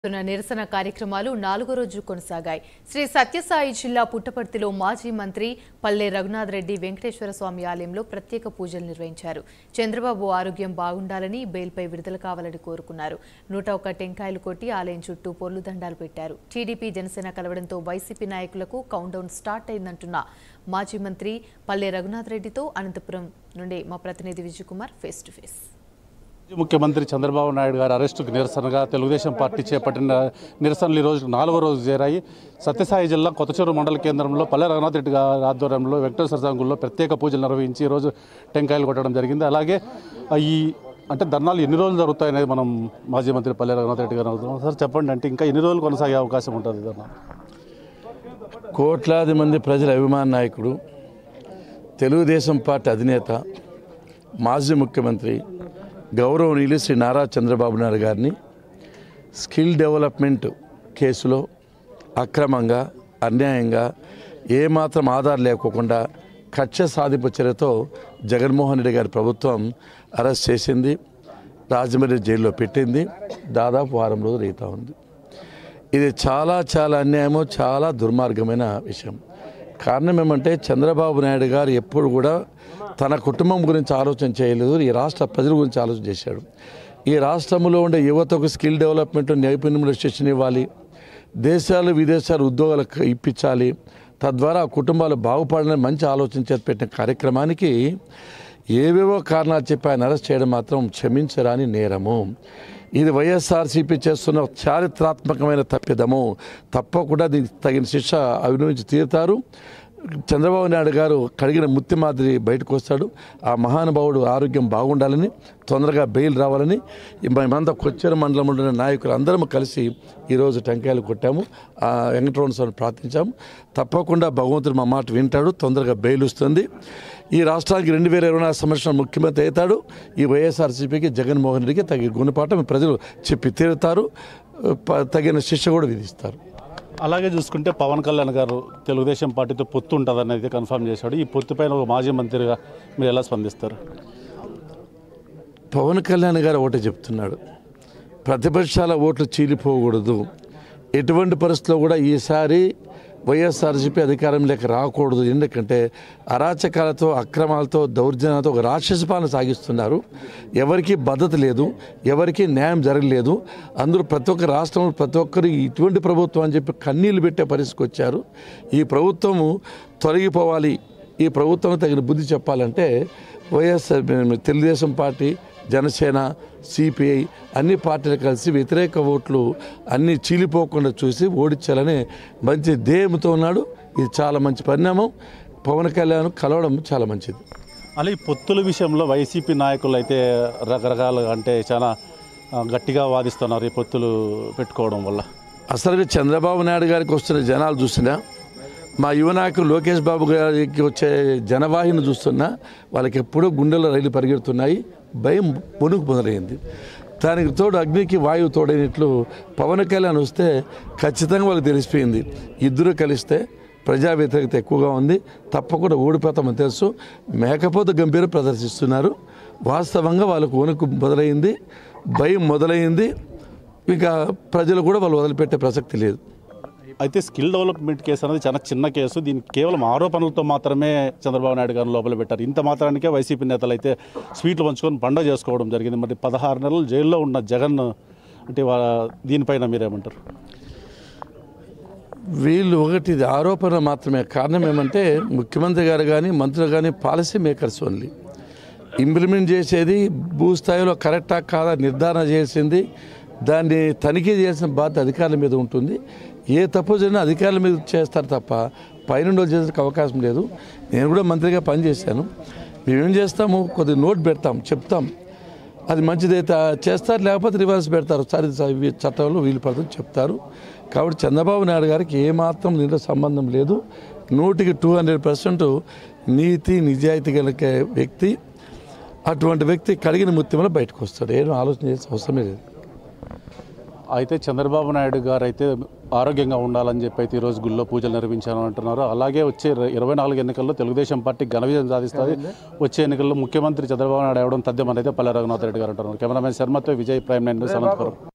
చేస్తున్న నిరసన కార్యక్రమాలు నాలుగో రోజు కొనసాగాయి శ్రీ సత్యసాయి జిల్లా పుట్టపర్తిలో మాజీ మంత్రి పల్లె రఘునాథ్ రెడ్డి వెంకటేశ్వర స్వామి ఆలయంలో ప్రత్యేక పూజలు నిర్వహించారు చంద్రబాబు ఆరోగ్యం బాగుండాలని బెయిల్పై విడుదల కావాలని కోరుకున్నారు నూట ఒక్క టెంకాయలు కొట్టి ఆలయం చుట్టూ పొర్లు దండాలు పెట్టారు టీడీపీ జనసేన కలవడంతో వైసీపీ నాయకులకు కౌంటౌన్ స్టార్ట్ అయిందంటున్న మాజీ మంత్రి పల్లె రఘునాథ్ రెడ్డితో అనంతపురం నుండి మా ప్రతినిధి విజయకుమార్ ఫేస్ టు ఫేస్ మాజీ ముఖ్యమంత్రి చంద్రబాబు నాయుడు గారి అరెస్టుకు నిరసనగా తెలుగుదేశం పార్టీ చేపట్టిన నిరసనలు ఈ రోజు నాలుగో రోజు చేరాయి సత్యసాయి జిల్లా కొత్తచూరు మండల కేంద్రంలో పల్లె రఘునాథ్ రెడ్డి గారి ఆధ్వర్యంలో వెంకటేశ్వర సంఘంలో ప్రత్యేక పూజలు నిర్వహించి ఈరోజు టెంకాయలు కొట్టడం జరిగింది అలాగే ఆ, ఈ అంటే ధర్నాలు ఎన్ని రోజులు జరుగుతాయి అనేది మనం మాజీ మంత్రి పల్లె రఘునాథ్ రెడ్డి గారు అడుగుతున్నాం సార్ చెప్పండి అంటే ఇంకా ఎన్ని రోజులు కొనసాగే అవకాశం ఉంటుంది ధర్నా కోట్లాది మంది ప్రజల అభిమాన నాయకుడు తెలుగుదేశం పార్టీ అధినేత మాజీ ముఖ్యమంత్రి గౌరవనీయులు శ్రీ నారా చంద్రబాబు నాయుడు గారిని స్కిల్ డెవలప్మెంట్ కేసులో అక్రమంగా అన్యాయంగా ఏమాత్రం ఆధారం లేకోకుండా కక్ష సాధింపు చర్యతో జగన్మోహన్ రెడ్డి గారి ప్రభుత్వం అరెస్ట్ చేసింది రాజమండ్రి జైల్లో పెట్టింది దాదాపు వారం రోజులు అవుతా ఉంది ఇది చాలా చాలా అన్యాయము చాలా దుర్మార్గమైన విషయం కారణం ఏమంటే చంద్రబాబు నాయుడు గారు ఎప్పుడు కూడా తన కుటుంబం గురించి ఆలోచన చేయలేదు ఈ రాష్ట్ర ప్రజల గురించి ఆలోచన చేశాడు ఈ రాష్ట్రంలో ఉండే యువతకు స్కిల్ డెవలప్మెంట్ నైపుణ్యం శిక్షణ ఇవ్వాలి దేశాలు విదేశాలు ఉద్యోగాలు ఇప్పించాలి తద్వారా ఆ కుటుంబాలు బాగుపడాలని మంచి ఆలోచన చేసి పెట్టిన కార్యక్రమానికి ఏవేవో కారణాలు చెప్పి ఆయన అరెస్ట్ చేయడం మాత్రం క్షమించరాని నేరము ఇది వైఎస్ఆర్సీపీ చేస్తున్న చారిత్రాత్మకమైన తప్పిదము తప్పకుండా దీనికి తగిన శిక్ష అభినయించి తీరుతారు చంద్రబాబు నాయుడు గారు కడిగిన ముత్తి మాదిరి బయటకు వస్తాడు ఆ మహానుభావుడు ఆరోగ్యం బాగుండాలని తొందరగా బెయిల్ రావాలని మేమంతా కొచ్చేరు మండలంలో ఉన్న నాయకులు అందరం కలిసి ఈరోజు టెంకాయలు కొట్టాము ఆ వెంకటరమణ స్వామిని ప్రార్థించాము తప్పకుండా భగవంతుడు మా మాట వింటాడు తొందరగా బెయిల్ వస్తుంది ఈ రాష్ట్రానికి రెండు వేల ఇరవై నాలుగు సంవత్సరం ముఖ్యమంత్రి అవుతాడు ఈ వైఎస్ఆర్సీపీకి జగన్మోహన్ రెడ్డికి తగిన గుణపాఠం ప్రజలు చెప్పి తీరుతారు ప- తగిన శిక్ష కూడా విధిస్తారు అలాగే చూసుకుంటే పవన్ కళ్యాణ్ గారు తెలుగుదేశం పార్టీతో పొత్తు ఉంటుంది అనేది కన్ఫర్మ్ చేశాడు ఈ పొత్తు పైన ఒక మాజీ మంత్రిగా మీరు ఎలా స్పందిస్తారు పవన్ కళ్యాణ్ గారు ఒకటే చెప్తున్నాడు ప్రతిపక్షాల ఓట్లు చీలిపోకూడదు ఎటువంటి పరిస్థితుల్లో కూడా ఈసారి వైఎస్ఆర్సీపీ అధికారంలోకి రాకూడదు ఎందుకంటే అరాచకాలతో అక్రమాలతో దౌర్జన్యాలతో ఒక రాక్షస పాలన సాగిస్తున్నారు ఎవరికీ భద్రత లేదు ఎవరికీ న్యాయం జరగలేదు అందరూ ప్రతి ఒక్క రాష్ట్రంలో ప్రతి ఒక్కరు ఇటువంటి ప్రభుత్వం అని చెప్పి కన్నీళ్లు పెట్టే పరిస్థితికి వచ్చారు ఈ ప్రభుత్వము తొలగిపోవాలి ఈ ప్రభుత్వం తగిన బుద్ధి చెప్పాలంటే YSR Telugudesam party Janasena CPI అన్ని పార్టీలు కలిసి వ్యతిరేక ఓట్లు అన్నీ చీలిపోకుండా చూసి ఓడించాలని మంచి ధ్యేయంతో ఉన్నాడు ఇది చాలా మంచి పరిణామం పవన్ కళ్యాణ్ కలవడం చాలా మంచిది అలా ఈ పొత్తుల విషయంలో వైసీపీ నాయకులు అయితే రకరకాలుగా అంటే చాలా ఆ, గట్టిగా వాదిస్తున్నారు ఈ పొత్తులు పెట్టుకోవడం వల్ల అసలు చంద్రబాబు నాయుడు గారికి వస్తున్న జనాలు చూసినా మా యువ నాయకులు లోకేష్ బాబు గారికి వచ్చే జనవాహిని చూస్తున్నా వాళ్ళకి ఎప్పుడూ గుండెల్లో రైలు పరిగెడుతున్నాయి భయం పొనుకు మొదలైంది దానికి తోడు అగ్నికి వాయువు తోడైనట్లు పవన్ కళ్యాణ్ వస్తే ఖచ్చితంగా వాళ్ళకి తెలిసిపోయింది ఇద్దరు కలిస్తే ప్రజా వ్యతిరేకత ఎక్కువగా ఉంది తప్పకుండా ఓడిపోతామని తెలుసు మేకపోతే గంభీర ప్రదర్శిస్తున్నారు వాస్తవంగా వాళ్ళకు వణుకు మొదలైంది భయం మొదలైంది ఇక ప్రజలు కూడా వాళ్ళు వదిలిపెట్టే ప్రసక్తి లేదు అయితే స్కిల్ డెవలప్మెంట్ కేసు అనేది చాలా చిన్న కేసు దీనికి కేవలం ఆరోపణలతో మాత్రమే చంద్రబాబు నాయుడు గారిని లోపల పెట్టారు ఇంత మాత్రానికే వైసీపీ నేతలు అయితే స్వీట్లు పంచుకొని పండగ చేసుకోవడం జరిగింది మరి పదహారు నెలలు జైల్లో ఉన్న జగన్ అంటే వా- దీనిపైన మీరేమంటారు వీళ్ళు ఒకటి ఇది ఆరోపణ మాత్రమే కారణం ఏమంటే ముఖ్యమంత్రి గారు కానీ మంత్రులు కానీ పాలసీ మేకర్స్ ఓన్లీ ఇంప్లిమెంట్ చేసేది భూస్థాయిలో కరెక్టా కాదా నిర్ధారణ చేసింది దాన్ని తనిఖీ చేసిన బాధ్యత అధికారుల మీద ఉంటుంది ఏ తప్పు జరిగినా అధికారుల మీద చేస్తారు తప్ప పైన చేసేందుకు అవకాశం లేదు నేను కూడా మంత్రిగా పనిచేశాను మేమేం చేస్తాము కొద్ది నోట్ పెడతాం చెప్తాం అది మంచిదైతే చేస్తారు లేకపోతే రివర్స్ పెడతారు సరే సరే, ఇవి చట్టంలో వీలు పడుతుంది చెప్తారు కాబట్టి చంద్రబాబు నాయుడు గారికి ఏమాత్రం దీంట్లో సంబంధం లేదు నూటికి టూ హండ్రెడ్ పర్సెంట్ నీతి నిజాయితీ కలిగే వ్యక్తి అటువంటి వ్యక్తి కడిగిన ముత్యంలో బయటకు వస్తాడు ఏం ఆలోచన చేసే అవసరమే లేదు అయితే చంద్రబాబు నాయుడు గారు అయితే ఆరోగ్యంగా ఉండాలని చెప్పి అయితే ఈరోజు గుళ్ళో పూజలు నిర్వహించాను అంటున్నారు అలాగే వచ్చే ఇరవై నాలుగు ఎన్నికల్లో తెలుగుదేశం పార్టీ ఘన విజయం సాధిస్తుంది వచ్చే ఎన్నికల్లో ముఖ్యమంత్రి చంద్రబాబు నాయుడు అవడం తథ్యం అయితే పల్లె రఘునాథ్ రెడ్డి గారు అంటున్నారు కెమెరామెన్ శర్మతో Vijay prime nine news Anantapuram